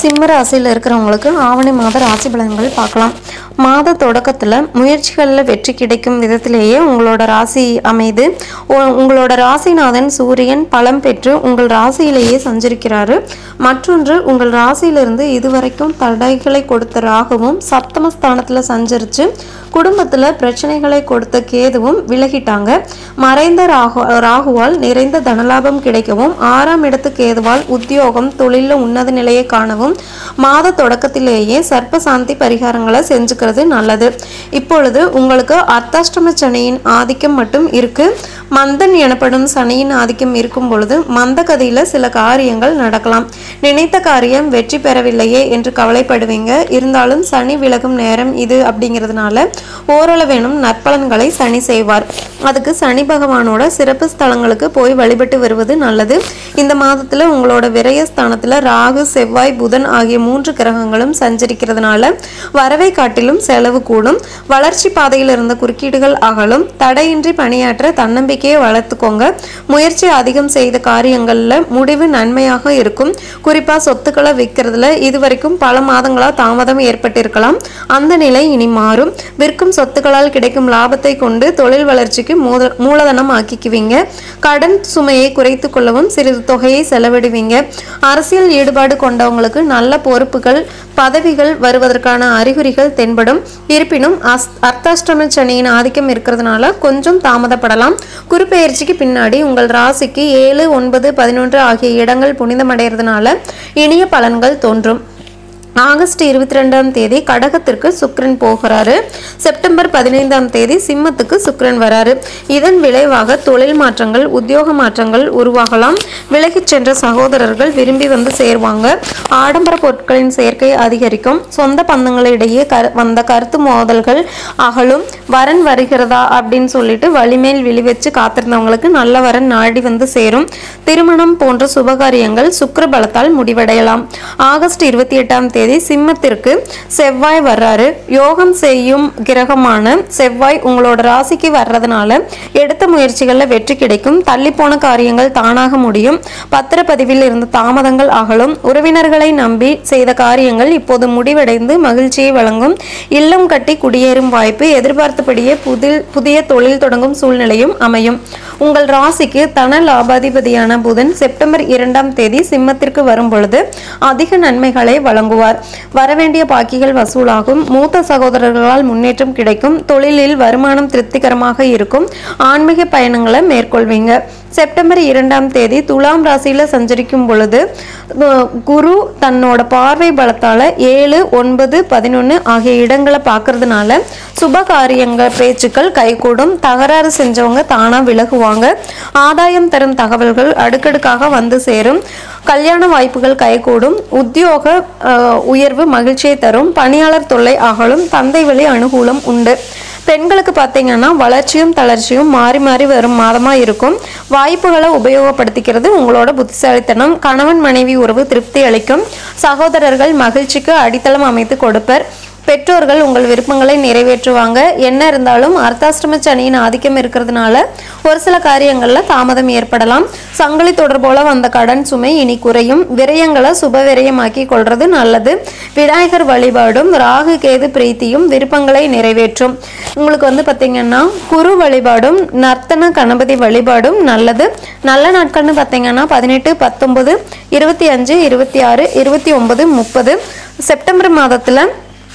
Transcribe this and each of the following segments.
சிம்ம ராசியில் இருக்கிறவங்களுக்கு ஆவணி மாத ராசி பலன்கள் பார்க்கலாம் மாத தொடக்கத்தில் முயற்சிகளில் வெற்றி கிடைக்கும் விதத்திலேயே உங்களோட ராசி அமைது உ- உங்களோட ராசிநாதன் சூரியன் பலம் பெற்று உங்கள் ராசியிலேயே சஞ்சரிக்கிறாரு மற்றொன்று உங்கள் ராசியிலிருந்து இதுவரைக்கும் தடைகளை கொடுத்த ராகுவும் சப்தமஸ்தானத்தில் சஞ்சரித்து குடும்பத்தில் பிரச்சனைகளை கொடுத்த கேதுவும் விலகிட்டாங்க மறைந்த ராகு ராகுவால் நிறைந்த தனலாபம் கிடைக்கவும் ஆறாம் இடத்து கேதுவால் உத்தியோகம் தொழிலில் உன்னத நிலையை காணவும் மாத தொடக்கத்திலேயே சர்ப்ப சாந்தி பரிகாரங்களை செஞ்சுக்கிறது நல்லது இப்பொழுது உங்களுக்கு அர்த்தாஷ்டம சனியின் ஆதிக்கம் மட்டும் இருக்கு மந்தன் எனப்படும் சனியின் ஆதிக்கம் இருக்கும் பொழுது மந்த கதியில சில காரியங்கள் நடக்கலாம் நினைத்த காரியம் வெற்றி பெறவில்லையே என்று கவலைப்படுவீங்க இருந்தாலும் சனி விலகும் நேரம் இது அப்படிங்கிறதுனால ஓரளவேனும் நற்பலன்களை சனி செய்வார் அதுக்கு சனி பகவானோட சிறப்பு ஸ்தலங்களுக்கு போய் வழிபட்டு வருவது நல்லது இந்த மாதத்துல உங்களோட விரயஸ்தானத்துல ராகு செவ்வாய் புதன் ஆகிய மூன்று கிரகங்களும் சஞ்சரிக்கிறதுனால வரவை காட்டிலும் செலவு கூடும் வளர்ச்சி பாதையில் இருந்த குறுக்கீடுகள் அகலும் தடையின்றி பணியாற்ற தன்னம்பிக்கையை வளர்த்துக்கோங்க முயற்சி அதிகம் செய்த காரியங்கள்ல முடிவு நன்மையாக இருக்கும் குறிப்பா சொத்துக்களை விற்கிறதுல இதுவரைக்கும் பல மாதங்களா தாமதம் ஏற்பட்டிருக்கலாம் அந்த நிலை இனி மாறும் விற்கும் சொத்துக்களால் கிடைக்கும் லாபத்தை கொண்டு தொழில் வளர்ச்சிக்கு மூல மூலதனம் ஆக்கிக்குவீங்க கடன் சுமையை குறைத்து கொள்ளவும் சிறிது தொகையை செலவிடுவீங்க அரசியல் ஈடுபாடு கொண்டவங்களுக்கு நல்ல பொறுப்புகள் பதவிகள் வருவதற்கான அறிகுறிகள் தென்படும் இருப்பினும் அஸ் அர்த்தாஷ்டம சனியின் ஆதிக்கம் இருக்கிறதுனால கொஞ்சம் தாமதப்படலாம் குறுப்பெயர்ச்சிக்கு பின்னாடி உங்கள் ராசிக்கு ஏழு ஒன்பது பதினொன்று ஆகிய இடங்கள் புனிதமடைகிறதுனால இனிய பலன்கள் தோன்றும் ஆகஸ்ட் இருபத்தி ரெண்டாம் தேதி கடகத்திற்கு சுக்கிரன் போகிறாரு செப்டம்பர் பதினைந்தாம் தேதி சிம்மத்துக்கு சுக்கிரன் வராரு இதன் விளைவாக தொழில் மாற்றங்கள் உத்தியோக மாற்றங்கள் உருவாகலாம் விலகிச் சென்ற சகோதரர்கள் விரும்பி வந்து சேருவாங்க ஆடம்பர பொருட்களின் சேர்க்கை அதிகரிக்கும் சொந்த பந்தங்களிடையே கரு வந்த கருத்து மோதல்கள் அகலும் வரன் வருகிறதா அப்படின்னு சொல்லிட்டு வலிமேல் விழி வச்சு காத்திருந்தவங்களுக்கு நல்ல வரன் நாடி வந்து சேரும் திருமணம் போன்ற சுபகாரியங்கள் சுக்கிர பலத்தால் முடிவடையலாம் ஆகஸ்ட் இருபத்தி எட்டாம் தேதி சிம்மத்திற்கு செவ்வாய் வர்றாரு யோகம் செய்யும் கிரகமான செவ்வாய் உங்களோட ராசிக்கு வர்றதுனால எடுத்த முயற்சிகளில் வெற்றி கிடைக்கும் தள்ளிப்போன காரியங்கள் தானாக முடியும் பத்திரப்பதிவில் இருந்த தாமதங்கள் அகலும் உறவினர்களை நம்பி செய்த காரியங்கள் இப்போது முடிவடைந்து மகிழ்ச்சியை வழங்கும் இல்லம் கட்டி குடியேறும் வாய்ப்பு எதிர்பார்த்தபடியே புதில் புதிய தொழில் தொடங்கும் சூழ்நிலையும் அமையும் உங்கள் ராசிக்கு தன லாபாதிபதியான புதன் செப்டம்பர் இரண்டாம் தேதி சிம்மத்திற்கு வரும் பொழுது அதிக நன்மைகளை வழங்குவார் வரவேண்டிய பாக்கிகள் வசூலாகும் மூத்த சகோதரர்களால் முன்னேற்றம் கிடைக்கும் தொழிலில் வருமானம் திருப்திகரமாக இருக்கும் ஆன்மீக பயணங்களை மேற்கொள்வீங்க செப்டம்பர் இரண்டாம் தேதி துலாம் ராசியில சஞ்சரிக்கும் பொழுது அஹ், குரு தன்னோட பார்வை பலத்தால ஏழு ஒன்பது பதினொன்று ஆகிய இடங்களை பார்க்கறதுனால சுப காரியங்கள் பேச்சுக்கள் கைகூடும் தகராறு செஞ்சவங்க தானா விலகுவாங்க ஆதாயம் தரும் தகவல்கள் அடுக்கடுக்காக வந்து சேரும் கல்யாண வாய்ப்புகள் கைகூடும் உத்தியோக அஹ், உயர்வு மகிழ்ச்சியை தரும் பணியாளர் தொல்லை அகலும் தந்தை வழி அனுகூலம் உண்டு பெண்களுக்கு பார்த்தீங்கன்னா வளர்ச்சியும் தளர்ச்சியும் மாறி மாறி வரும் மாதமாக இருக்கும் வாய்ப்புகளை உபயோகப்படுத்திக்கிறது உங்களோட புத்திசாலித்தனம் கணவன் மனைவி உறவு திருப்தி அளிக்கும் சகோதரர்கள் மகிழ்ச்சிக்கு அடித்தளம் அமைத்து கொடுப்பர் பெற்றோர்கள் உங்கள் விருப்பங்களை நிறைவேற்றுவாங்க என்ன இருந்தாலும் அர்த்தாஷ்டம சனியின் ஆதிக்கம் இருக்கிறதுனால ஒரு சில காரியங்களில் தாமதம் ஏற்படலாம் சங்கிலி தொடர்போல வந்த கடன் சுமை இனி குறையும் விரயங்களை சுப விரயமாக்கி கொள்றது நல்லது விநாயகர் வழிபாடும் ராகு கேது பிரீத்தியும் விருப்பங்களை நிறைவேற்றும் உங்களுக்கு வந்து பார்த்தீங்கன்னா குரு வழிபாடும் நர்த்தன கணபதி வழிபாடும் நல்லது நல்ல நாட்கள்னு பார்த்தீங்கன்னா பதினெட்டு பத்தொன்பது இருபத்தி அஞ்சு இருபத்தி ஆறு இருபத்தி ஒன்பது முப்பது செப்டம்பர் மாதத்தில்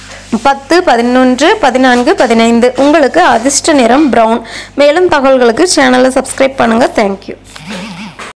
பத்து பதினொன்று பதினான்கு பதினைந்து உங்களுக்கு அதிர்ஷ்ட நிறம் ப்ரௌன் மேலும் தகவல்களுக்கு சேனலை சப்ஸ்கிரைப் பண்ணுங்கள் தேங்க்யூ